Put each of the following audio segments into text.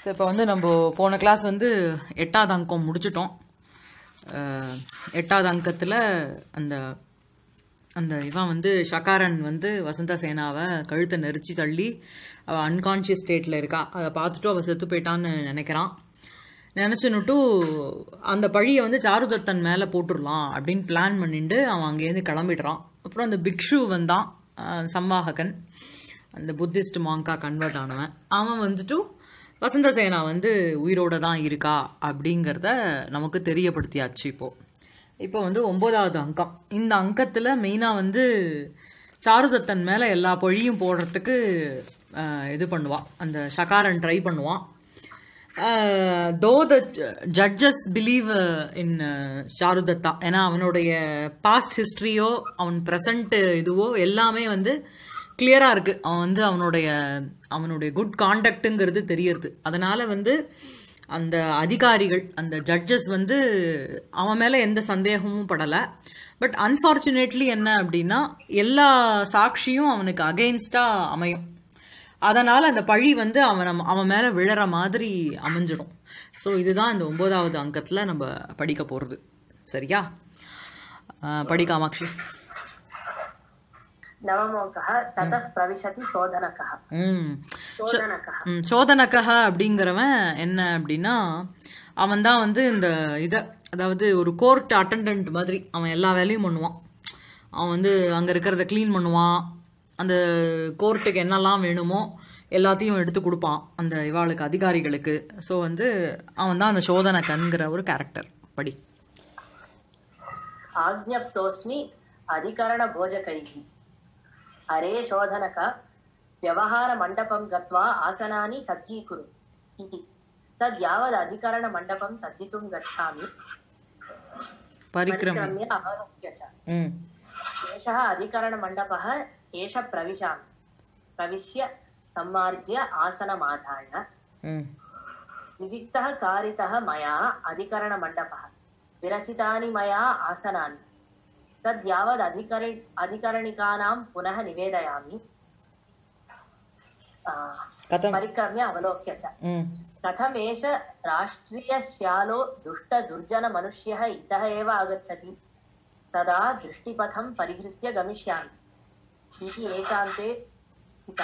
So இப்போ வந்து நம்ம போன கிளாஸ் வந்து எட்டாவது அங்கம் முடிச்சிட்டோம் அஹ், எட்டாவது அங்கத்தில் அந்த அந்த இவன் வந்து ஷகாரன் வந்து வசந்த சேனாவை கழுத்தை நெரிச்சு தள்ளி அவள் அன்கான்ஷியஸ் ஸ்டேட்டில் இருக்கா அதை பார்த்துட்டு அவள் செத்து போயிட்டான்னு நினைக்கிறான் நினச்சுன்னுட்டு அந்த பழியை வந்து சாருதத்தன் மேலே போட்டுடலாம் அப்படின்னு பிளான் பண்ணிட்டு அவன் அங்கேருந்து கிளம்பிடுறான் அப்புறம் அந்த பிக்ஷு வந்தான் அஹ், சம்வாககன் அந்த புத்திஸ்ட் மாங்கா கன்வெர்ட் ஆனவன் அவன் வந்துட்டு வசந்த சேனா வந்து உயிரோட தான் இருக்கா அப்படிங்கிறத நமக்கு தெரியப்படுத்தியாச்சு இப்போது இப்போ வந்து ஒன்பதாவது அங்கம் இந்த அங்கத்தில் மெயினாக வந்து சாருதத்தன் மேலே எல்லா பொழியும் போடுறதுக்கு அஹ், இது பண்ணுவான் அந்த ஷகாரன் ட்ரை பண்ணுவான் தோ த ஜட்ஜஸ் பிலீவ் இன் சாருதத்தா ஏன்னா அவனுடைய பாஸ்ட் ஹிஸ்ட்ரியோ அவன் ப்ரெசண்ட் இதுவோ எல்லாமே வந்து கிளியராக இருக்குது அவன் வந்து அவனுடைய அவனுடைய குட் காண்டக்ட்டுங்கிறது தெரியறது அதனால் வந்து அந்த அதிகாரிகள் அந்த ஜட்ஜஸ் வந்து அவன் மேலே எந்த சந்தேகமும் படலை பட் அன்ஃபார்ச்சுனேட்லி என்ன அப்படின்னா எல்லா சாட்சியும் அவனுக்கு அகெயின்ஸ்டாக அமையும் அதனால் அந்த பழி வந்து அவன் அவன் மேலே விழற மாதிரி அமைஞ்சிடும் ஸோ இதுதான் இந்த ஒம்போதாவது அங்கத்தில் நம்ம படிக்க போகிறது சரியா அஹ் படி காமாட்சி नवमोऽङ्कः ततः प्रविशति शोधनकः ம் शोधनकः ம், சோதனக்கக அப்படிங்கிறவன் என்ன அப்படின்னா அவன் தான் வந்து இந்த இதை அதாவது ஒரு கோர்ட் அட்டண்டன்ட் மாதிரி அவன் எல்லா வேலையும் பண்ணுவான் அவன் வந்து அங்கே இருக்கிறத க்ளீன் பண்ணுவான் அந்த கோர்ட்டுக்கு என்னெல்லாம் வேணுமோ எல்லாத்தையும் எடுத்து கொடுப்பான் அந்த இவாளுக்கு அதிகாரிகளுக்கு ஸோ வந்து அவன் தான் அந்த சோதனக்கன்கிற ஒரு கேரக்டர் படி आज्ञप्तोऽस्मि अधिकरणभोजकैः हरे शोधनक व्यवहारमण्डपं गत्वा आसनानि सज्जीकुरु इति तद् यावद् अधिकरणमण्डपं सज्जितुं गच्छामि பரிக்கிரமி परिक्रम्य अवलोक्य च ம் एषः अधिकरणमण्डपः एष प्रविशामि प्रविश्य सम्मार्ज्य आसनमाधाय ம் विविक्तः कारितः मया अधिकरणमण्डपः विरचितानि मया आसनानि तद् यावद् अधिकरि अधिकरणिकानां पुनः निवेदयामि आ, கதம் परिक्रम्य अवलोक्य च ம் कथमेष राष्ट्रियश्यालो दुष्टदुर्जनमनुष्यः इतः एव आगच्छति तदा दृष्टिपथं परिहृत्य गमिष्यामि इति एकान्ते स्थितः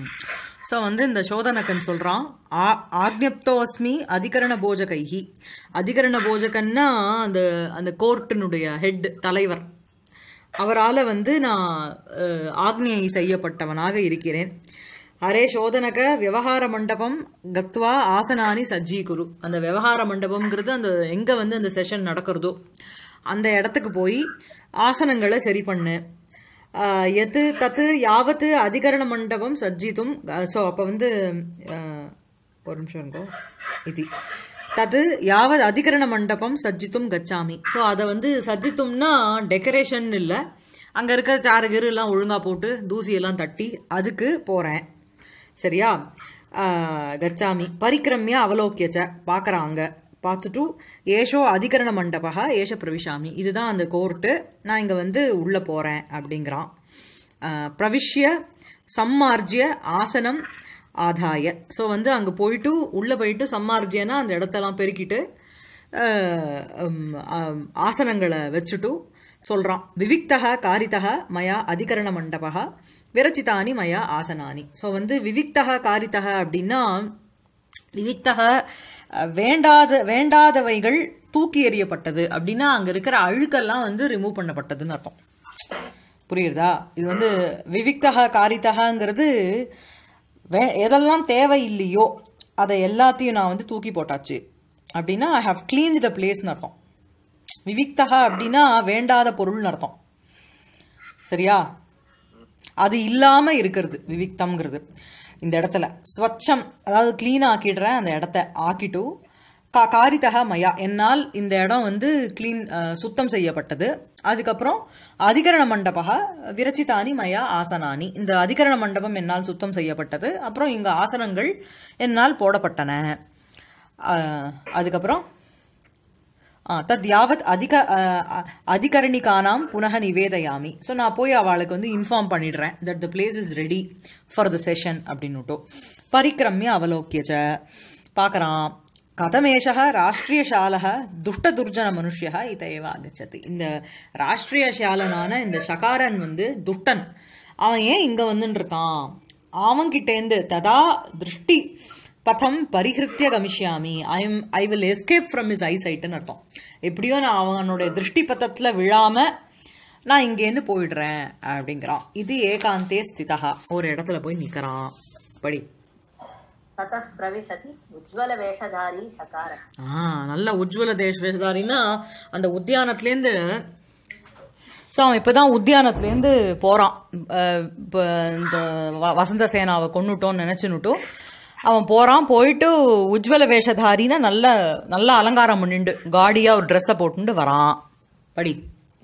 ஸோ வந்து இந்த சோதனக்கன் சொல்கிறான் ஆ ஆக்ஞப்தோஸ்மி அதிகரண போஜகைஹி அதிகரண போஜகன்னா அந்த அந்த கோர்ட்டினுடைய ஹெட் தலைவர் அவரால் வந்து நான் அஹ், ஆக்ஞை செய்யப்பட்டவனாக இருக்கிறேன் அரே சோதனக விவகார மண்டபம் கத்வா ஆசனானி சஜ்ஜீகுரு அந்த விவகார மண்டபம்ங்கிறது அந்த எங்கே வந்து அந்த செஷன் நடக்கிறதோ அந்த இடத்துக்கு போய் ஆசனங்களை சரி பண்ணு ஆஹ் எது தத்து யாவத்து அதிகரண மண்டபம் சஜ்ஜித்தும் ஸோ அப்போ வந்து ஆஹ் ஒரு நிமிஷம் இருக்கோ இது தது யாவது அதிகரண மண்டபம் சஜ்ஜித்தும் கச்சாமி ஸோ அதை வந்து சஜ்ஜித்தும்னா டெக்கரேஷன் இல்லை அங்கே இருக்கிற சாறு கீறு எல்லாம் ஒழுங்காக போட்டு தூசியெல்லாம் தட்டி அதுக்கு போகிறேன் சரியா ஆஹ் கச்சாமி பரிக்கிரமிய அவலோக்கியச்ச பார்க்குறாங்க பார்த்துட்டு ஏஷோ அதிகரண மண்டபா ஏஷ பிரவிஷாமி இதுதான் அந்த கோர்ட்டு நான் இங்கே வந்து உள்ளே போகிறேன் அப்படிங்கிறான் ஆஹ் பிரவிஷ்ய சம்மார்ஜ்ய ஆசனம் ஆதாய ஸோ வந்து அங்கே போயிட்டு உள்ளே போயிட்டு சம்மார்ஜ்யனா அந்த இடத்தெல்லாம் பெருக்கிட்டு ஆஹ் உம், ஆம், ஆசனங்களை வச்சுட்டு சொல்கிறான் விவிக்தக காரிதக மயா அதிகரண மண்டபா விரச்சிதானி மயா ஆசனானி ஸோ வந்து விவிக்தக காரிதக அப்படின்னா விவிக்தக அஹ், வேண்டாத வேண்டாதவைகள் தூக்கி எறியப்பட்டது அப்படின்னா அங்கே இருக்கிற அழுக்கெல்லாம் வந்து ரிமூவ் பண்ணப்பட்டதுன்னு அர்த்தம் புரியுறதா இது வந்து விவிக்தக காரித்தகங்கிறது வே எதெல்லாம் தேவை இல்லையோ அதை எல்லாத்தையும் நான் வந்து தூக்கி போட்டாச்சு அப்படின்னா ஐ ஹவ் cleaned த பிளேஸ்னு அர்த்தம் விவிக்தக அப்படின்னா வேண்டாத பொருள்னு அர்த்தம் சரியா அது இல்லாமல் இருக்கிறது விவிக்தம்ங்கிறது இந்த இடத்துல ஸ்வச்சம் அதாவது க்ளீன் ஆக்கிடுறேன் அந்த இடத்த ஆக்கிட்டு கா காரிதக மயா என்னால் இந்த இடம் வந்து க்ளீன் சுத்தம் செய்யப்பட்டது அதுக்கப்புறம் அதிகரண மண்டபக விரச்சிதானி மயா ஆசனானி இந்த அதிகரண மண்டபம் என்னால் சுத்தம் செய்யப்பட்டது அப்புறம் இங்கே ஆசனங்கள் என்னால் போடப்பட்டன அஹ், அதுக்கப்புறம் ஆ, தத் யாவத் அதிக அஹ், அ- அதிகரணிக்கானாம் புனக நிவேதயாமி ஸோ நான் போய் அவளுக்கு வந்து இன்ஃபார்ம் பண்ணிடுறேன் that the place is ready for the session அப்படின்னுட்டோ பரிக்கிரமிய அவலோக்கியச்ச பார்க்கறான் கதமேஷः ராஷ்ட்ரியசாலः துஷ்டதுர்ஜன மனுஷ்யः இத ஏவ ஆகச்சதி இந்த ராஷ்ட்ரியசாலனான இந்த சகாரன் வந்து துஷ்டன் அவன் ஏன் இங்க வந்துட்டு இருக்கான் அவன்கிட்டேந்து ததா திருஷ்டி பதம் பரிகிருத்திய கமிஷ்யாமி I am I will escape from his ஐசைட்டுன்னு அர்த்தம் எப்படியோ நான் அவனுடைய திருஷ்டி பத்தத்தில் விழாம நான் இங்கேருந்து போயிடுறேன் அப்படிங்கிறான் இது ஏகாந்தே ஸ்திதா ஒரு இடத்துல போய் நிற்கிறான் படி ततः प्रविशति उज्ज्वलवेषधारी सकारः ஆ நல்ல உஜ்வல தேஷ் வேஷதாரின்னா அந்த உத்தியானத்துலேருந்து ஸோ அவன் இப்போ தான் உத்தியானத்துலேருந்து போகிறான் இப்போ இந்த வ- வசந்த சேனாவை கொண்டுட்டோன்னு நினச்சினுட்டும் அவன் போகிறான் போயிட்டு உஜ்வல வேஷதாரின்னா நல்ல நல்ல அலங்காரம் பண்ணிண்டு காடியாக ஒரு ட்ரெஸ்ஸை போட்டுண்டு வரான் படி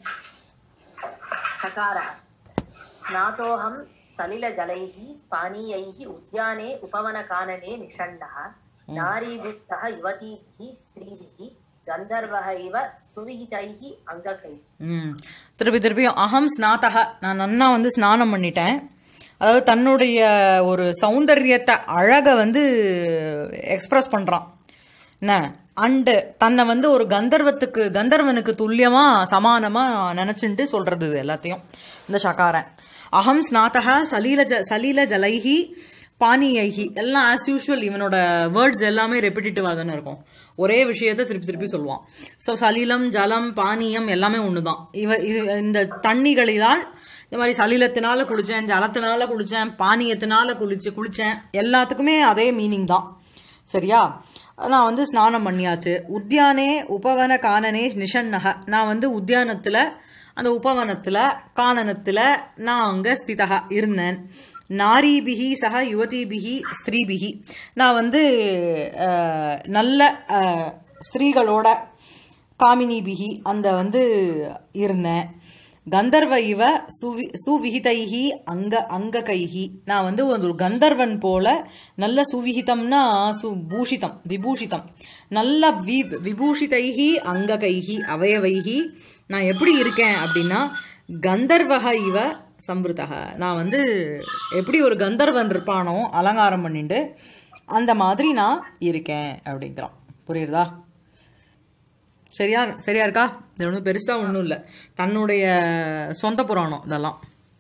सकारः स्नातोऽहं सलिलजलैः पानीयैः उद्याने उपवनकानने निषण्णः नारीभिः सह युवतीभिः स्त्रीभिः गन्धर्वः इव सुविहितैः अङ्गकैः ம் திருப்பி திருப்பியும் அகம் ஸ்நாதக நான் நன்னா வந்து ஸ்நானம் பண்ணிட்டேன் அதாவது தன்னுடைய ஒரு சௌந்தரியத்தை அழகை வந்து எக்ஸ்பிரஸ் பண்ணுறான் என்ன அண்டு தன்னை வந்து ஒரு கந்தர்வத்துக்கு கந்தர்வனுக்கு துல்லியமாக சமானமாக நினச்சின்ட்டு சொல்கிறது இது எல்லாத்தையும் இந்த சகாரன் அகம் ஸ்நாதக சலீல ஜ சலீல ஜலைஹி பானியைஹி எல்லாம் ஆஸ் யூஷுவல் இவனோட வேர்ட்ஸ் எல்லாமே ரெப்பிட்டேட்டிவாக தானே இருக்கும் ஒரே விஷயத்தை திருப்பி திருப்பி சொல்லுவான் ஸோ சலீலம் ஜலம் பானியம் எல்லாமே ஒன்று தான் இவ இது இந்த தண்ணிகளினால் இந்த மாதிரி சலீலத்தினால குளித்தேன் ஜலத்தினால குளித்தேன் பானியத்தினால குளிச்சு குளித்தேன் எல்லாத்துக்குமே அதே மீனிங் தான் சரியா நான் வந்து ஸ்நானம் பண்ணியாச்சு உத்தியானே உபவன கானனே நிஷன்னக நான் வந்து உத்தியானத்தில் அந்த உபவனத்தில் கானனத்தில் நான் அங்கே ஸ்திதா இருந்தேன் நாரீபிகி சக யுவதிபிகி ஸ்திரீபிகி நான் வந்து அஹ், நல்ல அஹ், ஸ்திரீகளோட காமினிபிகி அந்த வந்து இருந்தேன் கந்தர்வ இவ சுவி சுவிகிதைஹி அங்க அங்க கைஹி நான் வந்து ஒரு கந்தர்வன் போல நல்ல சுவிகிதம்னா சுபூஷிதம் விபூஷிதம் நல்ல வி விபூஷிதைஹி அங்க கைஹி அவயவைஹி நான் எப்படி இருக்கேன் அப்படின்னா கந்தர்வக இவ சம்பிருதக நான் வந்து எப்படி ஒரு கந்தர்வன் இருப்பானோ அலங்காரம் பண்ணிட்டு அந்த மாதிரி நான் இருக்கேன் அப்படிங்கிறான் புரியுறதா சரியா சரியா இருக்கா இது ஒன்றும் பெருசாக ஒன்றும் இல்லை தன்னுடைய சொந்த புராணம் இதெல்லாம்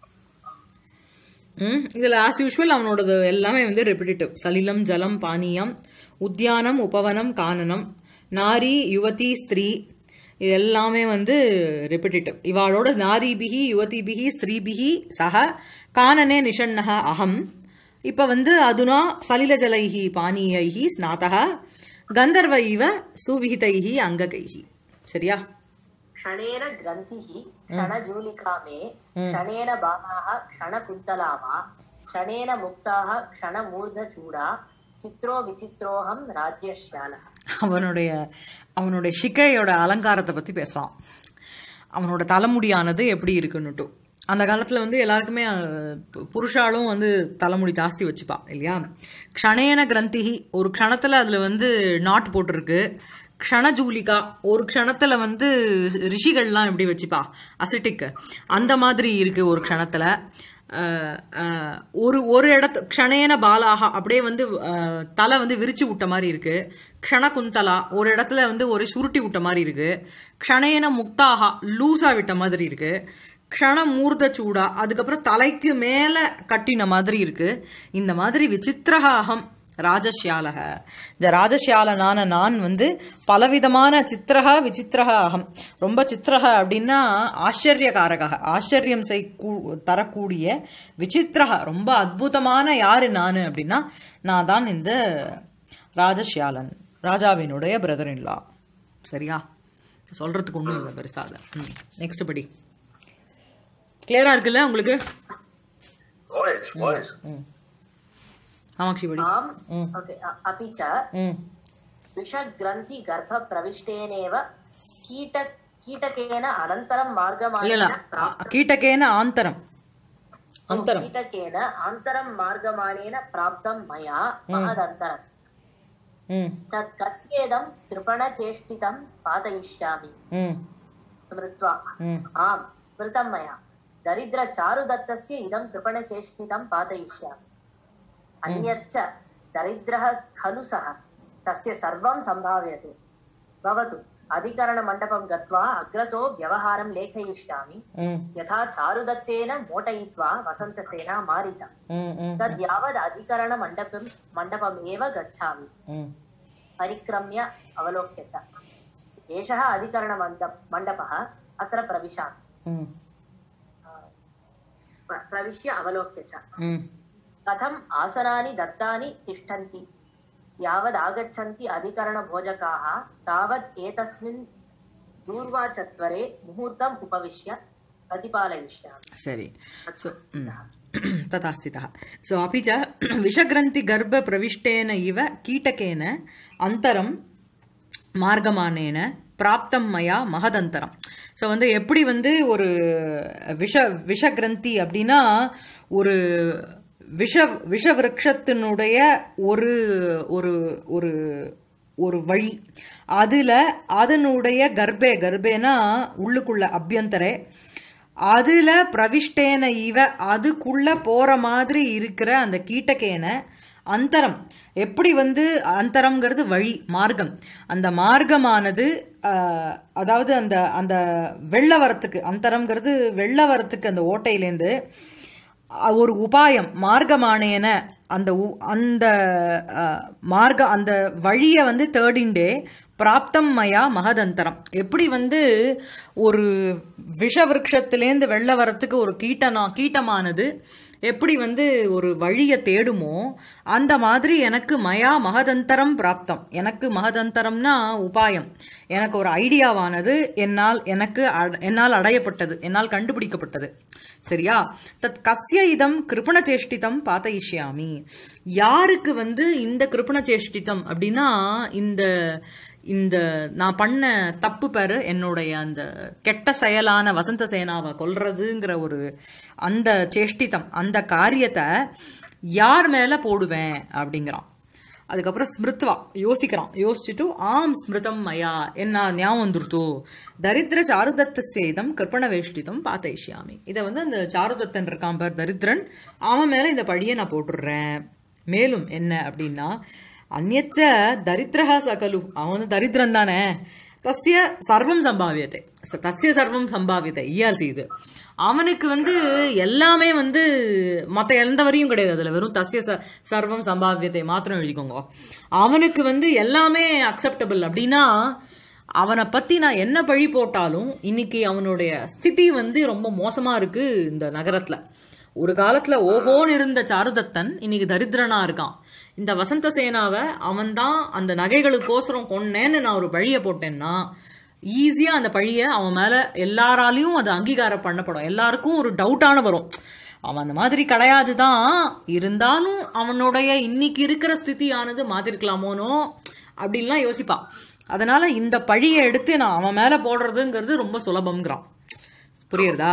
ம் இதில் ஆஸ் யூஷுவல் அவனோடது எல்லாமே வந்து ரெப்பிட்டேட்டிவ் சலிலம் ஜலம் பானியம் உத்தியானம் உபவனம் கானனம் நாரி யுவதி ஸ்திரீ இது எல்லாமே வந்து ரெப்பிட்டேட்டிவ் இவாளோட நாரிபிகி யுவதிபிகி ஸ்திரீபிகி சக கானனே நிஷன்னக அகம் இப்போ வந்து அதுனா சலிலஜலைஹி பானீயைஹி ஸ்நாதக கந்தர்வ இவ சுவிகிதைஹி அங்ககைஹி சரியா क्षणेन ग्रन्थिः क्षणजूलिका मे क्षणेन बालाः क्षणकुन्तला वा क्षणेन मुक्ताः क्षणमूर्धचूडा चित्रो विचित्रोऽहं राज्यश्यालः அவனுடைய அவனுடைய ஷிகையோட அலங்காரத்தை பற்றி பேசலாம் அவனோட தலைமுடியானது எப்படி இருக்குன்னுட்டு அந்த காலத்தில் வந்து எல்லாருக்குமே அஹ், பு- புருஷாலும் வந்து தலைமுடி ஜாஸ்தி வச்சுப்பா இல்லையா க்ஷணேன கிரந்திகி ஒரு க்ஷணத்தில் அதில் வந்து நாட் போட்டிருக்கு க்ஷணஜூலிகா ஒரு க்ஷணத்தில் வந்து ரிஷிகள்லாம் எப்படி வச்சுப்பா அசிட்டிக் அந்த மாதிரி இருக்கு ஒரு க்ஷணத்தில் அஹ், அஹ், ஒரு ஒரு இடத்து க்ஷணேன பாலாகா அப்படியே வந்து அஹ், தலை வந்து விரிச்சு விட்ட மாதிரி இருக்கு க்ஷண குந்தலா ஒரு இடத்துல வந்து ஒரு சுருட்டி விட்ட மாதிரி இருக்கு க்ஷணேன முக்தாகா லூசா விட்ட மாதிரி இருக்கு க்ஷண மூர்த்த சூடா அதுக்கப்புறம் தலைக்கு மேல கட்டின மாதிரி இருக்கு இந்த மாதிரி விசித்திரகாகம் ராஜஷ்யாலக இந்த ராஜஷ்யாலனான நான் வந்து பலவிதமான சித்திரக விசித்திரக அகம் ரொம்ப சித்திரக அப்படின்னா ஆச்சரியகாரக ஆச்சரியம் செய் கூ- தரக்கூடிய விசித்திரக ரொம்ப அற்புதமான யாரு நான் அப்படின்னா நான் தான் இந்த ராஜஷ்யாலன் ராஜாவினுடைய பிரதர் இன்லா சரியா சொல்றதுக்கு ஒன்றும் இல்லை பெருசாக நெக்ஸ்ட் படி கிளியரா இருக்குல்ல உங்களுக்கு Voice, voice. காமாட்சி படி आम् ओके अ- अपि च ம் विषग्रन्थिगर्भप्रविष्टेनेव कीट कीटकेन अनन्तरं இல்ல मार्गमाणेन இல்ல கீட்டகேன ஆந்தரம் அந்தரம் कीटकेन अन्तरं मार्गमाणेन प्राप्तं मया महदन्तरम् ம் तत् कस्येदं कृपणचेष्टितं पातयिष्यामि ம் स्मृत्वा ம் आम् स्मृतं मया दरिद्रचारुदत्तस्य इदं कृपणचेष्टितं पातयिष्यामि अन्यच्च दरिद्रः खलु सः तस्य सर्वं सम्भाव्यते भवतु अधिकरणमण्डपं गत्वा अग्रतो व्यवहारं लेखयिष्यामि ம் यथा चारुदत्तेन मोटयित्वा वसन्तसेना मारिता ம் ம் तद् यावद् अधिकरणमण्डपं मण्डपमेव गच्छामि ம் परिक्रम्य अवलोक्य च एषः अधिकरणमण्डप मण्डपः अत्र प्रविशामि ம் प्र- प्रविश्य अवलोक्य च ம் कथम् आसनानि दत्तानि तिष्ठन्ति यावद् आगच्छन्ति अधिकरणभोजकाः तावत् एतस्मिन् दूर्वाचत्वरे मुहूर्तम् उपविश्य प्रतिपालयिष्यामि சரி ஸோ तथा स्थितः सो अपि च विषग्रन्थिगर्भप्रविष्टेन इव कीटकेन अन्तरं மார்க்கமானேன பிராப்தம் மயா மகதந்தரம் ஸோ வந்து எப்படி வந்து ஒரு விஷ விஷகிரந்தி அப்படின்னா ஒரு விஷ விஷவிருட்சத்தினுடைய ஒரு ஒரு ஒரு ஒரு வழி அதில் அதனுடைய கர்ப்பே கர்ப்பேனா உள்ளுக்குள்ள அபியந்தரே அதில் பிரவிஷ்டேன இவ அதுக்குள்ள போகிற மாதிரி இருக்கிற அந்த கீட்டகேன அந்தரம் எப்படி வந்து அந்தரம்ங்கிறது வழி மார்க்கம் அந்த மார்க்கமானது ஆஹ், அதாவது அந்த அந்த வெள்ள வரத்துக்கு அந்தரம்ங்கிறது வெள்ள வரத்துக்கு அந்த ஓட்டையிலேருந்து அஹ், ஒரு உபாயம் மார்க்கமானேன அந்த உ- அந்த அஹ், மார்க்க அந்த வழியை வந்து தேடிண்டே பிராப்தம் மயா மகதந்தரம் எப்படி வந்து ஒரு விஷவிருட்சத்திலேருந்து வெள்ள வரத்துக்கு ஒரு கீட்டனா கீட்டமானது எப்படி வந்து ஒரு வழியை தேடுமோ அந்த மாதிரி எனக்கு மயா மகதந்தரம் பிராப்தம் எனக்கு மகதந்தரம்னா உபாயம் எனக்கு ஒரு ஐடியாவானது என்னால் எனக்கு அட- என்னால் அடையப்பட்டது என்னால் கண்டுபிடிக்கப்பட்டது சரியா தத் கஸ்ய இதம் கிருபணச்சேஷ்டிதம் பாத்தயிஷ்யாமி யாருக்கு வந்து இந்த கிருபணச்சேஷ்டிதம் அப்படின்னா இந்த இந்த நான் பண்ண தப்பு பேரு என்னுடைய அந்த கெட்ட செயலான வசந்த சேனாவை கொல்றதுங்கிற ஒரு அந்த சேஷ்டிதம் அந்த காரியத்தை யார் மேல போடுவேன் அப்படிங்கிறான் அதுக்கப்புறம் ஸ்மிருத்வா யோசிக்கிறான் யோசிச்சுட்டு ஆம் ஸ்மிருதம் மயா என்ன ஞாபகம் வந்துருத்தோ தரித்திர சாருதத்த சேதம் கற்பன வேஷ்டிதம் பாத்தயிஷ்யாமி இதை வந்து அந்த சாருதத்தன் இருக்கான் பார் தரித்திரன் அவன் மேல இந்த பழியை நான் போட்டுடுறேன் மேலும் என்ன அப்படின்னா அந்நச்ச தரித்திரஹா சகலு அவன் வந்து தரித்திரன் தானே தஸ்ய சர்வம் சம்பாவியத்தை ச- தஸ்ய சர்வம் சம்பாவியத்தை இயாசி இது அவனுக்கு வந்து எல்லாமே வந்து மற்ற எந்த வரியும் கிடையாது அதில் வெறும் தஸ்ய ச சர்வம் சம்பாவியத்தை மாத்திரம் எழுதிக்கோங்க அவனுக்கு வந்து எல்லாமே அக்செப்டபிள் அப்படின்னா அவனை பற்றி நான் என்ன பழி போட்டாலும் இன்னைக்கு அவனுடைய ஸ்திதி வந்து ரொம்ப மோசமாக இருக்கு இந்த நகரத்தில் ஒரு காலத்துல ஓஹோன்னு இருந்த சாருதத்தன் இன்னைக்கு தரித்திரனா இருக்கான் இந்த வசந்த சேனாவை அவன்தான் அந்த நகைகளுக்கோசரம் கொன்னேன்னு நான் ஒரு பழியை போட்டேன்னா ஈஸியா அந்த பழியை அவன் மேல எல்லாராலையும் அது அங்கீகாரம் பண்ணப்படும் எல்லாருக்கும் ஒரு டவுட்டான வரும் அவன் அந்த மாதிரி கிடையாது தான் இருந்தாலும் அவனுடைய இன்னைக்கு இருக்கிற ஸ்திதியானது மாத்திருக்கலாமோனோ அப்படின்லாம் யோசிப்பான் அதனால இந்த பழியை எடுத்து நான் அவன் மேல போடுறதுங்கிறது ரொம்ப சுலபம்ங்கிறான் புரியுறதா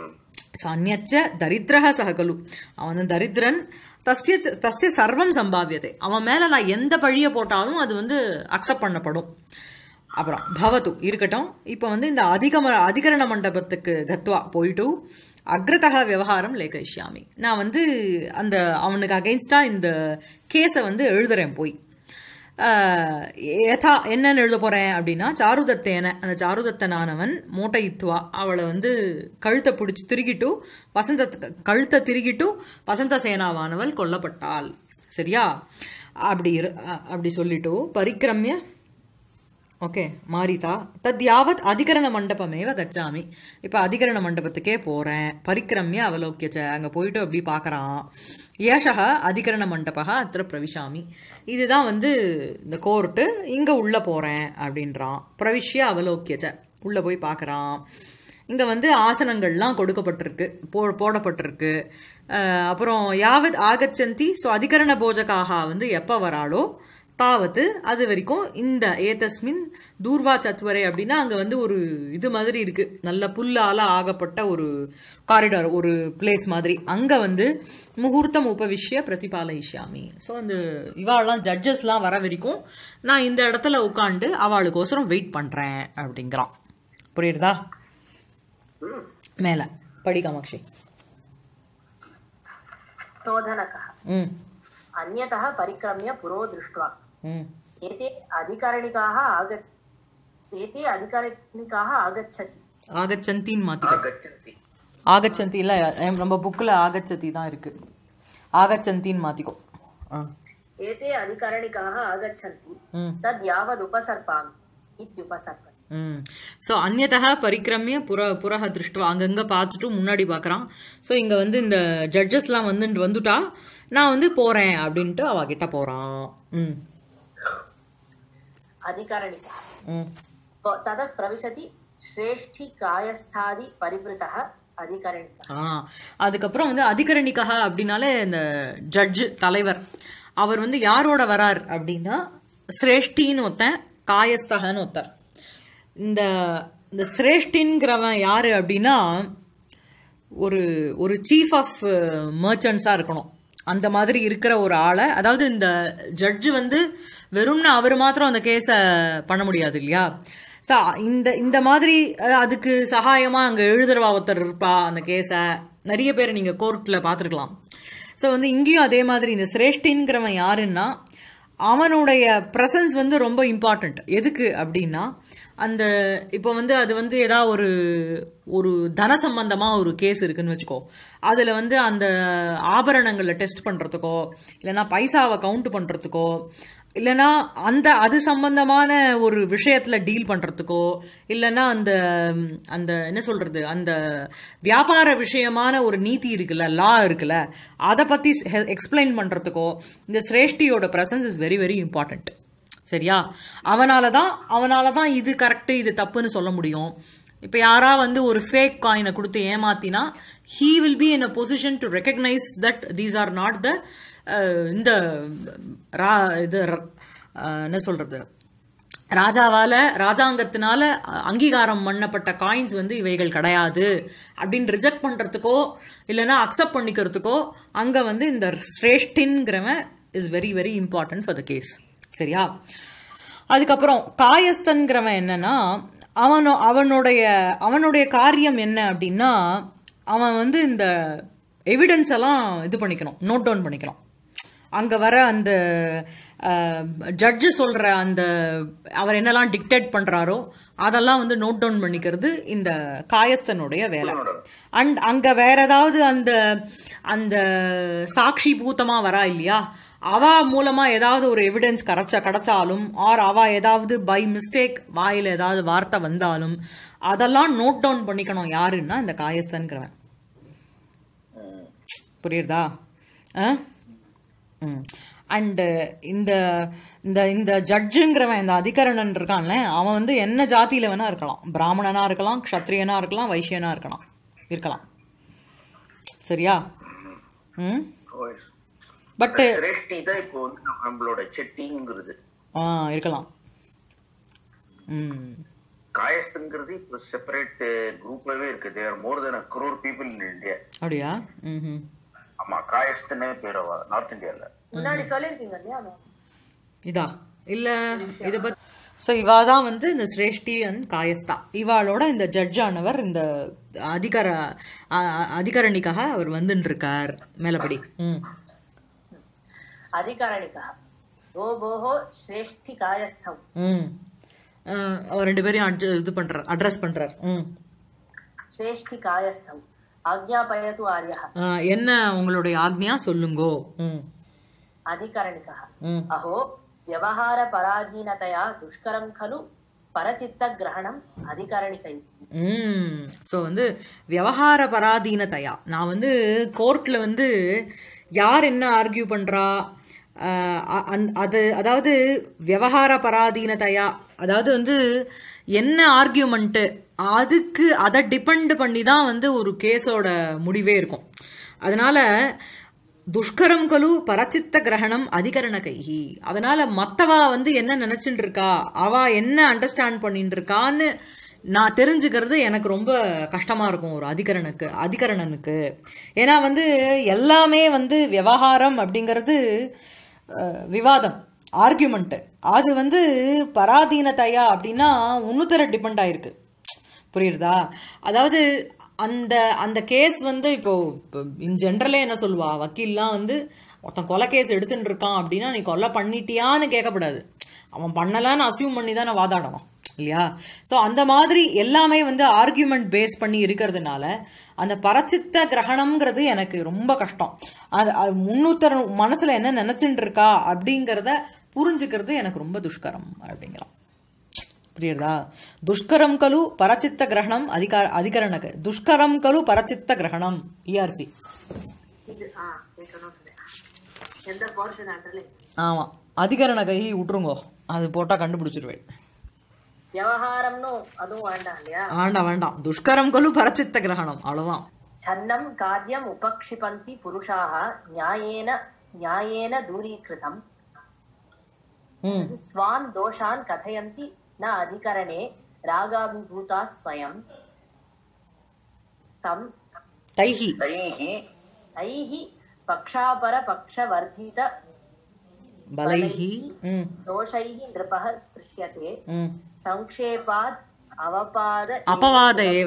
ஸோ அந்நச்ச தரித்திரக சகலு அவன் வந்து தரித்திரன் தஸ்ய ச- தஸ்ய சர்வம் சம்பாவியதை அவன் மேல நான் எந்த பழியை போட்டாலும் அது வந்து அக்செப்ட் பண்ணப்படும் அப்புறம் பவத்து இருக்கட்டும் இப்போ வந்து இந்த அதிகம அதிகரண மண்டபத்துக்கு கத்வா போயிட்டு அக்ரதக விவகாரம் லேகிஷ்யாமி நான் வந்து அந்த அவனுக்கு அகைன்ஸ்டா இந்த கேஸை வந்து எழுதுறேன் போய் ஆஹ், யதா என்னன்னு எழுத போறேன் அப்படின்னா சாருதத்தேன அந்த சாருதத்தனானவன் மூட்டையித்துவா அவளை வந்து கழுத்தை பிடிச்சி திருகிட்டு வசந்த கழுத்தை திருகிட்டு வசந்த சேனாவானவள் கொல்லப்பட்டாள் சரியா அப்படி இரு அ- அப்படி சொல்லிட்டு பரிக்கிரமிய ஓகே மாரிதா தத் யாவத் அதிகரண மண்டபமேவ கச்சாமி இப்போ அதிகரண மண்டபத்துக்கே போகிறேன் பரிக்கிரமிய அவலோக்கியச்ச அங்கே போயிட்டு அப்படி பார்க்குறான் ஏஷக அதிகரண மண்டபக அத்திர பிரவிஷாமி இதுதான் வந்து இந்த கோர்ட்டு இங்கே உள்ளே போகிறேன் அப்படின்றான் பிரவிஷ்ய அவலோக்கியச்ச உள்ளே போய் பார்க்குறான் இங்கே வந்து ஆசனங்கள்லாம் கொடுக்கப்பட்டிருக்கு போ போடப்பட்டிருக்கு அஹ் அப்புறம் யாவத் ஆகச்சந்தி ஸோ அதிகரண போஜகாக வந்து எப்போ வராளோ தாவத்து அது வரைக்கும் இந்த ஏதஸ்மின் தூர்வா சத்வரை அப்படின்னா அங்கே வந்து ஒரு இது மாதிரி இருக்கு நல்ல புல்லால ஆகப்பட்ட ஒரு காரிடார் ஒரு பிளேஸ் மாதிரி அங்கே வந்து முகூர்த்தம் உபவிஷ்ய பிரதிபாலயிஷ்யாமி ஸோ அந்த இவாளெல்லாம் ஜட்ஜஸ்லாம் வர வரைக்கும் நான் இந்த இடத்துல உட்காந்து அவளுக்கோசரம் வெயிட் பண்ணுறேன் அப்படிங்கிறான் புரியுறதா மேலே படி காமாட்சி शोधनकः ம் अन्यतः परिक्रम्य पुरो दृष्ट्वा ம் एते अधिकारिणिकाः आग एते अधिकारिणिकाः आगच्छति ஆகச்சந்தின்னு மாத்திக்க ஆகச்சந்தி ஆகச்சந்தி இல்ல எம் நம்ம புக்கில் ஆகச்சதி தான் இருக்கு ஆகச்சந்தின்னு மாத்திக்கோ ஆ एते अधिकारिणिकाः आगच्छन्ति ம் तद् यावदुपसर्पामि इत्युपसर्पति ம் ஸோ அந்நதா பரிக்கிரமிய புற புறக திருஷ்டுவா அங்கங்கே பார்த்துட்டு முன்னாடி பார்க்குறான் ஸோ இங்கே வந்து இந்த ஜட்ஜஸ்லாம் வந்து வந்துட்டா நான் வந்து போகிறேன் அப்படின்ட்டு அவகிட்ட போகிறான் ம் अधिकारिणिकः ம் ततः प्रविशति श्रेष्ठिकायस्थादि परिवृतः अधिकारिणिकः ஆ அதுக்கப்புறம் வந்து அதிகரணிக்காக அப்படின்னாலே இந்த ஜட்ஜு தலைவர் அவர் வந்து யாரோட வரார் அப்படின்னா சிரேஷ்டின்னு ஒருத்தன் காயஸ்தகன்னு ஒருத்தர் இந்த இந்த சிரேஷ்டின்கிறவன் யாரு அப்படின்னா ஒரு ஒரு சீஃப் ஆஃப் மர்ச்சன்ட்ஸாக இருக்கணும் அந்த மாதிரி இருக்கிற ஒரு ஆளை அதாவது இந்த ஜட்ஜு வந்து வெறும்னு அவர் மாத்திரம் அந்த கேஸை பண்ண முடியாது இல்லையா ஸோ இந்த இந்த மாதிரி அஹ், அதுக்கு சகாயமாக அங்கே எழுதுறவா ஒருத்தர் இருப்பா அந்த கேஸை நிறைய பேர் நீங்கள் கோர்ட்டில் பார்த்துருக்கலாம் ஸோ வந்து இங்கேயும் அதே மாதிரி இந்த சிரேஷ்டின்கிறவன் யாருன்னா அவனுடைய ப்ரெசன்ஸ் வந்து ரொம்ப இம்பார்ட்டண்ட் எதுக்கு அப்படின்னா அந்த இப்போ வந்து அது வந்து ஏதாவது ஒரு ஒரு தன சம்பந்தமாக ஒரு கேஸ் இருக்குன்னு வச்சுக்கோ அதில் வந்து அந்த ஆபரணங்களை டெஸ்ட் பண்ணுறதுக்கோ இல்லைன்னா பைசாவை கவுண்ட் பண்ணுறதுக்கோ இல்லைன்னா அந்த அது சம்பந்தமான ஒரு விஷயத்தில் டீல் பண்ணுறதுக்கோ இல்லைன்னா அந்த அந்த என்ன சொல்கிறது அந்த வியாபார விஷயமான ஒரு நீதி இருக்குல்ல லா இருக்குல்ல அதை பற்றி எக்ஸ்பிளைன் பண்ணுறதுக்கோ இந்த சிரேஷ்டியோட presence is very very important சரியா அவனால தான் அவனால தான் இது கரெக்டு இது தப்புன்னு சொல்ல முடியும் இப்போ யாரா வந்து ஒரு ஃபேக் காயினை கொடுத்து ஏமாத்தினா he will be in a position to recognise that these are not the இந்த ரா இது ர- அஹ், என்ன சொல்றது ராஜாவால ராஜாங்கத்தினால அ- அங்கீகாரம் பண்ணப்பட்ட காயின்ஸ் வந்து இவைகள் கிடையாது அப்படின்னு ரிஜெக்ட் பண்றதுக்கோ இல்லைன்னா அக்செப்ட் பண்ணிக்கிறதுக்கோ அங்க வந்து இந்த ஸ்ரேஷ்டின்கிறவன் is very very important for the case சரியா அதுக்கப்புறம் காயஸ்தன்கிறவன் என்னன்னா அவனோ அவனுடைய அவனுடைய காரியம் என்ன அப்படின்னா அவன் வந்து இந்த எவிடன்ஸ் எல்லாம் இது பண்ணிக்கணும் நோட் டவுன் பண்ணிக்கணும் அங்கே வர அந்த ஜட்ஜு சொல்கிற அந்த அவர் என்னெல்லாம் டிக்டேட் பண்ணுறாரோ அதெல்லாம் வந்து நோட் டவுன் பண்ணிக்கிறது இந்த காயஸ்தனுடைய வேலை அண்ட் அங்கே வேற ஏதாவது அந்த அந்த சாட்சி பூத்தமா வரா இல்லையா அவ மூலமா ஏதாவது ஒரு எவிடன்ஸ் கிடைச்ச கிடைச்சாலும் ஆர் அவ ஏதாவது பை மிஸ்டேக் வாயில ஏதாவது வார்த்தை வந்தாலும் அதெல்லாம் நோட் டவுன் பண்ணிக்கணும் யாருன்னா இந்த காயஸ்தன்கிறவன் புரியுறதா அண்டு இந்த இந்த இந்த ஜட்ஜுங்கிறவன் இந்த அதிகரணன் இருக்கான்ல அவன் வந்து என்ன ஜாதியில வேணா இருக்கலாம் பிராமணனா இருக்கலாம் க்ஷத்ரியனா இருக்கலாம் வைஷ்யனா இருக்கலாம் இருக்கலாம் சரியா ம் Voice. பட்டு சிரேஷ்டி தான் இப்போ வந்து நம்மளோட செட்டிங்கிறது ஆ இருக்கலாம் ம் காயஸ்துங்கிறது இப்போ செப்பரேட் குரூப்பாவே இருக்கு there more than crore people in India அப்படியா ம் ஆமா காயஸ்துன்னே பேர் அவ நார்த் இந்தியால முன்னாடி சொல்லியிருக்கீங்க இல்லையா மேம் இதா இல்ல இத பத்தி ஸோ இவா தான் வந்து இந்த சிரேஷ்டி அண்ட் காயஸ்தா இவாளோட இந்த ஜட்ஜ் ஆனவர் இந்த அதிகார அ- அதிகாரணிக்காக அவர் வந்துட்டு இருக்கார் மேலபடி ம் अधिकारिणिकः भो भोः श्रेष्ठिकायस्थौ ம் அஹ், அவர் ரெண்டு பேரையும் adj- இது பண்றார் அட்ரஸ் பண்றார் ம் श्रेष्ठिकायस्थौ आज्ञापयतु आर्यः அஹ், என்ன உங்களுடைய ஆக்ஞா சொல்லுங்கோ ம் अधिकारिणिकः ம் अहो व्यवहारपराधीनतया दुष्करं खलु परचित्तग्रहणम् अधिकारिणिकै ம் ஸோ வந்து விவகார பராதீனதையா நான் வந்து கோர்ட்டில் வந்து யார் என்ன ஆர்கியூ பண்ணுறா அது அதாவது விவகார பராதீனதையா அதாவது வந்து என்ன ஆர்கியூமெண்ட்டு அதுக்கு அதை டிபெண்ட் பண்ணி தான் வந்து ஒரு கேஸோட முடிவே இருக்கும் அதனால துஷ்கரம் கலு பரச்சித்த கிரகணம் அதிகரண கைகி அதனால மத்தவா வந்து என்ன நினைச்சுட்டு இருக்கா அவ என்ன அண்டர்ஸ்டாண்ட் பண்ணிட்டு இருக்கான்னு நான் தெரிஞ்சுக்கிறது எனக்கு ரொம்ப கஷ்டமா இருக்கும் ஒரு அதிகரனுக்கு அதிகரணனுக்கு ஏன்னா வந்து எல்லாமே வந்து விவகாரம் அப்படிங்கிறது அஹ், விவாதம் ஆர்கியூமெண்ட் அது வந்து பராதீனத்தையா அப்படின்னா உன்னுத்தர டிபெண்ட் ஆயிருக்கு புரியுறதா அதாவது அந்த அந்த கேஸ் வந்து இப்போ இன் ஜென்ரலே என்ன சொல்லுவா வக்கீல்லாம் வந்து ஒருத்தன் கொலை கேஸ் எடுத்துட்டு இருக்கான் அப்படின்னா நீ கொலை பண்ணிட்டியான்னு கேட்கக்கூடாது அவன் பண்ணலான்னு அசியூம் பண்ணி தானே வாதாடணும் இல்லையா ஸோ அந்த மாதிரி எல்லாமே வந்து ஆர்கியூமெண்ட் பேஸ் பண்ணி இருக்கிறதுனால அந்த பரச்சித்த கிரகணம்ங்கிறது எனக்கு ரொம்ப கஷ்டம் அது அது முன்னூத்தர் மனசுல என்ன நினைச்சுட்டு இருக்கா அப்படிங்கிறத புரிஞ்சுக்கிறது எனக்கு ரொம்ப துஷ்கரம் அப்படிங்கிறான் புரியுறதா துஷ்கரம் கலு பரச்சித்த கிரகணம் அதிகார அதிகரணக்கு துஷ்கரம் கலு பரச்சித்த கிரகணம் இஆர்சி இது ஆ கேட்கணும் எந்த போர்ஷன் அண்டர்லைன் ஆமா அதிகரண கை விட்டுருங்கோ அது போட்டா கண்டுபிடிச்சிருவேன் விவகாரம்னு அதுவும் வேண்டாம் இல்லையா வேண்டாம் வேண்டாம் துஷ்கரம் கலு பரச்சித்த கிரகணம் அவ்வளவுதான் छन्नं कार्यम् उपक्षिपन्ति पुरुषाः न्यायेन न्यायेन दूरीकृतम् ம் स्वान् दोषान् कथयन्ति न अधिकरणे रागाभिभूताः स्वयं तं தைஹி தைஹி तैः पक्षापरपक्षवर्धित பலைஹி ம் दोषैः नृपः स्पृश्यते ம் संक्षेपात् अवपाद அபவாத ஏவ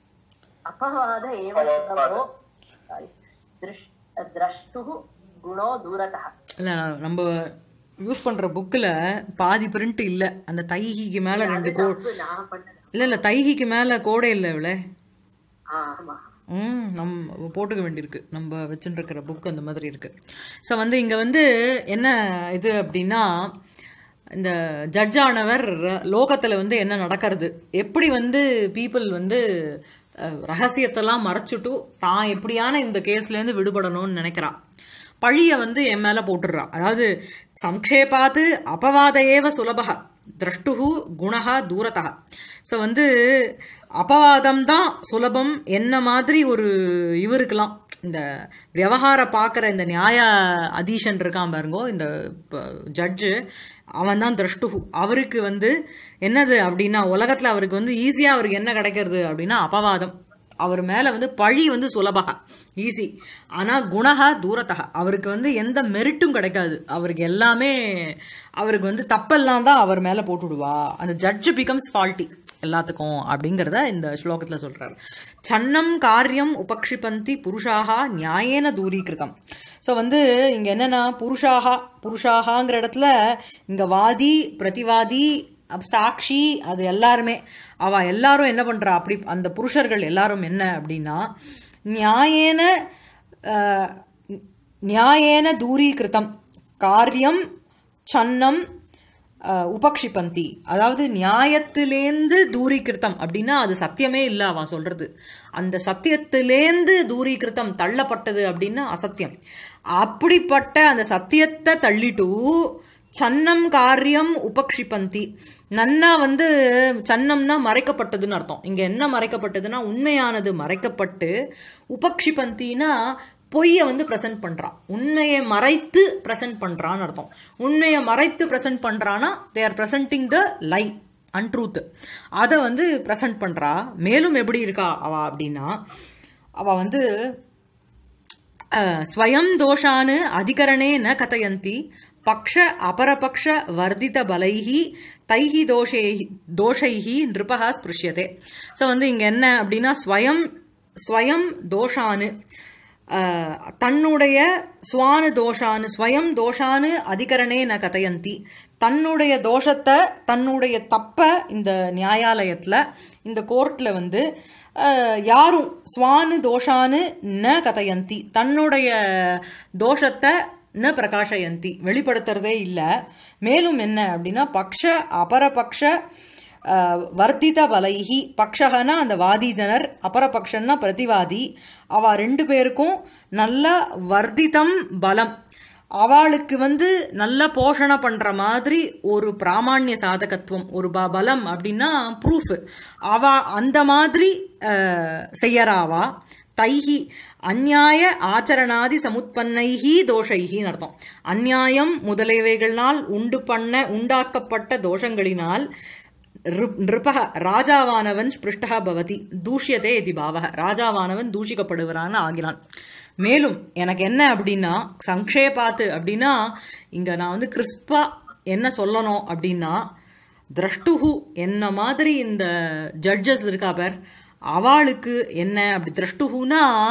अपवाद एव सुलभो sorry, दृष् द्रष्टुः गुणो दूरतः இல்ல நான் நம்ம யூஸ் பண்ற புக்ல பாதி பிரிண்ட் இல்ல அந்த தைஹிக்கு மேல ரெண்டு கோ தப்பு நான் பண்ணது இல்ல இல்ல தைஹிக்கு மேல கோடே இல்ல இவ்வளே ஆமா ம் நம்ம போட்டுக்க வேண்டியிருக்கு நம்ம வச்சுட்டு இருக்கிற புக் அந்த மாதிரி இருக்கு ஸோ வந்து இங்க வந்து என்ன இது அப்படின்னா இந்த ஜட்ஜ் ஆனவர் லோகத்துல வந்து என்ன நடக்கிறது எப்படி வந்து பீப்புள் வந்து அஹ், ரகசியத்தெல்லாம் மறைச்சிட்டு தான் எப்படியான இந்த கேஸ்ல இருந்து விடுபடணும்னு நினைக்கிறா பழிய வந்து என் மேல போட்டுடுறா அதாவது சம்க்ஷேபாத்து அபவாத ஏவ சுலபக திரஷ்டுகு குணஹா தூரதா ஸோ வந்து அபவாதம் தான் சுலபம் என்ன மாதிரி ஒரு இவருக்கெல்லாம் இந்த விவகார பார்க்குற இந்த நியாய அதீஷன் இருக்கான் பாருங்கோ இந்த ஜட்ஜு அவன் தான் திரஷ்டுகு அவருக்கு வந்து என்னது அப்படின்னா உலகத்தில் அவருக்கு வந்து ஈஸியாக அவருக்கு என்ன கிடைக்கிறது அப்படின்னா அபவாதம் அவர் மேல வந்து பழி வந்து சுலபகா ஈஸி ஆனா குணகா தூரத்தக அவருக்கு வந்து எந்த மெரிட்டும் கிடைக்காது அவருக்கு எல்லாமே அவருக்கு வந்து தப்பெல்லாம் தான் அவர் மேல போட்டுடுவா அந்த ஜட்ஜ் பிகம்ஸ் ஃபால்ட்டி எல்லாத்துக்கும் அப்படிங்கிறத இந்த ஸ்லோகத்துல சொல்றாரு சன்னம் காரியம் உபக்ஷிபந்தி புருஷாகா நியாயேன தூரீகிருதம் ஸோ வந்து இங்க என்னன்னா புருஷாகா புருஷாகாங்கிற இடத்துல இங்க வாதி பிரதிவாதி அப் சாட்சி அது எல்லாருமே அவ எல்லாரும் என்ன பண்றா அப்படி அந்த புருஷர்கள் எல்லாரும் என்ன அப்படின்னா நியாயேன அஹ், நியாயேன தூரீகிருதம் காரியம் சன்னம் அஹ், உபக்ஷிபந்தி அதாவது நியாயத்திலேந்து தூரீகிருத்தம் அப்படின்னா அது சத்தியமே இல்லை அவன் சொல்றது அந்த சத்தியத்திலேந்து தூரீகிருத்தம் தள்ளப்பட்டது அப்படின்னா அசத்தியம் அப்படிப்பட்ட அந்த சத்தியத்தை தள்ளிட்டு சன்னம் காரியம் உபக்ஷிபந்தி நன்னா வந்து சன்னம்னா மறைக்கப்பட்டதுன்னு அர்த்தம் இங்க என்ன மறைக்கப்பட்டதுன்னா உண்மையானது மறைக்கப்பட்டு உபக்ஷிபந்தினா பொய்யை வந்து ப்ரெசென்ட் பண்றான் உண்மையை மறைத்து ப்ரெசென்ட் பண்றான்னு அர்த்தம் உண்மையை மறைத்து ப்ரெசென்ட் பண்றானா they are presenting the lie untruth அதை வந்து ப்ரெசென்ட் பண்றா மேலும் எப்படி இருக்கா அவ அப்படின்னா அவ வந்து அஹ், ஸ்வயம் தோஷான் அதிகரணே ந கதயந்தி பக்ஷ அபரபக்ஷ வர்தித பலைஹி தைஹி தோஷே தோஷைஹி நிருபகா ஸ்பிருஷ்யதே ஸோ வந்து இங்க என்ன அப்படின்னா ஸ்வயம் ஸ்வயம் தோஷானு அஹ், தன்னுடைய சுவானு தோஷானு ஸ்வயம் தோஷானு அதிகரணே ந கதயந்தி தன்னுடைய தோஷத்தை தன்னுடைய தப்ப இந்த நியாயாலயத்துல இந்த கோர்ட்ல வந்து அஹ், யாரும் ஸ்வானு தோஷானு ந கதயந்தி தன்னுடைய தோஷத்தை ந பிரகாஷயந்தி வெளிப்படுத்துறதே இல்லை மேலும் என்ன அப்படின்னா பக்ஷ அபரபக்ஷ அஹ், வர்த்தித பலைஹி பக்ஷகனா அந்த வாதி ஜனர் அபரபக்ஷன்னா பிரதிவாதி அவ ரெண்டு பேருக்கும் நல்ல வர்த்திதம் பலம் அவளுக்கு வந்து நல்ல போஷணை பண்ற மாதிரி ஒரு பிராமான்ய சாதகத்துவம் ஒரு ப- பலம் அப்படின்னா ப்ரூஃப் அவ அந்த மாதிரி அஹ், செய்யறாவா தைஹி அந்நியாய ஆச்சரணாதி சமுத்பன்னைஹி தோஷைஹின்னு அர்த்தம் அந்நியாயம் முதலியவைகளால் உண்டு பண்ண உண்டாக்கப்பட்ட தோஷங்களினால் ரிப்- நிருபக ராஜாவானவன் ஸ்பிருஷ்டா பவதி தூஷ்யதே இது பாவக ராஜாவானவன் தூஷிக்கப்படுகிறான்னு ஆகிறான் மேலும் எனக்கு என்ன அப்படின்னா சங்கேபாத்து அப்படின்னா இங்க நான் வந்து கிறிஸ்பா என்ன சொல்லணும் அப்படின்னா திரஷ்டுஹு என்ன மாதிரி இந்த ஜட்ஜஸ் இருக்கா பேர் அவளுக்கு என்ன அப்படி திரஷ்டுஹுனா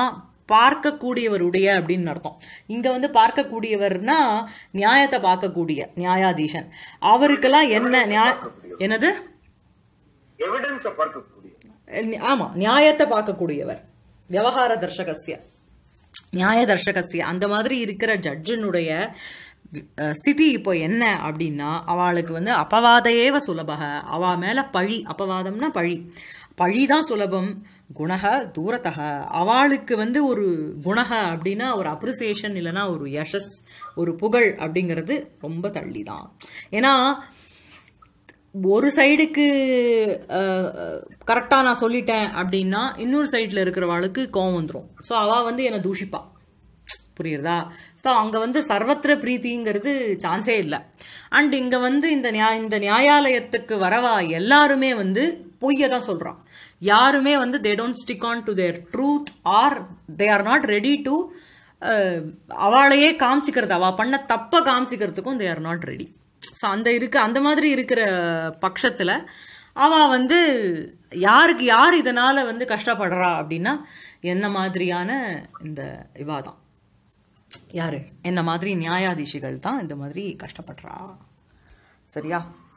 பார்க்கக்கூடியவருடைய அப்படின்னு அர்த்தம் இங்க வந்து பார்க்கக்கூடியவர்னா நியாயத்தை பார்க்கக்கூடிய நியாயாதீசன் அவருக்கெல்லாம் என்ன நியாய என்னது எவிடன்ஸ பார்க்கக்கூடிய நி- ஆமா நியாயத்தை பார்க்கக்கூடியவர் விவகார தர்ஷகஸ்ய நியாய தர்ஷகஸ்ய அந்த மாதிரி இருக்கிற ஜட்ஜினுடைய அஹ், ஸ்திதி இப்போ என்ன அப்படின்னா அவளுக்கு வந்து அபவாதையேவ சுலபக அவ மேல பழி அபவாதம்னா பழி பழி தான் சுலபம் குணக தூரத்தக அவளுக்கு வந்து ஒரு குணக அப்படின்னா ஒரு அப்ரிசியேஷன் இல்லைன்னா ஒரு யஷஸ் ஒரு புகழ் அப்படிங்கிறது ரொம்ப தள்ளி தான் ஏன்னா ஒரு சைடுக்கு கரெக்டாக நான் சொல்லிட்டேன் அப்படின்னா இன்னொரு சைடில் இருக்கிறவாளுக்கு கோவம் வந்துடும் ஸோ அவள் வந்து என்னை தூஷிப்பா புரியுறதா ஸோ அங்கே வந்து சர்வத்திர பிரீத்திங்கிறது சான்ஸே இல்லை அண்ட் இங்கே வந்து இந்த நியா இந்த நியாயாலயத்துக்கு வரவா எல்லாருமே வந்து பொய்யை தான் சொல்கிறான் யாருமே வந்து they don't stick on to their truth or they are not ready to அவளையே காமிச்சிக்கிறது அவள் பண்ண தப்பை காமிச்சிக்கிறதுக்கும் they are not ready so அந்த இருக்க அந்த மாதிரி இருக்கிற பட்சத்தில் அவள் வந்து யாருக்கு யார் இதனால் வந்து கஷ்டப்படுறா அப்படின்னா என்ன மாதிரியான இந்த இவா தான் யாரு என்ன மாதிரி நியாயாதீஷிகள் தான் இந்த மாதிரி கஷ்டப்படுறா சரியா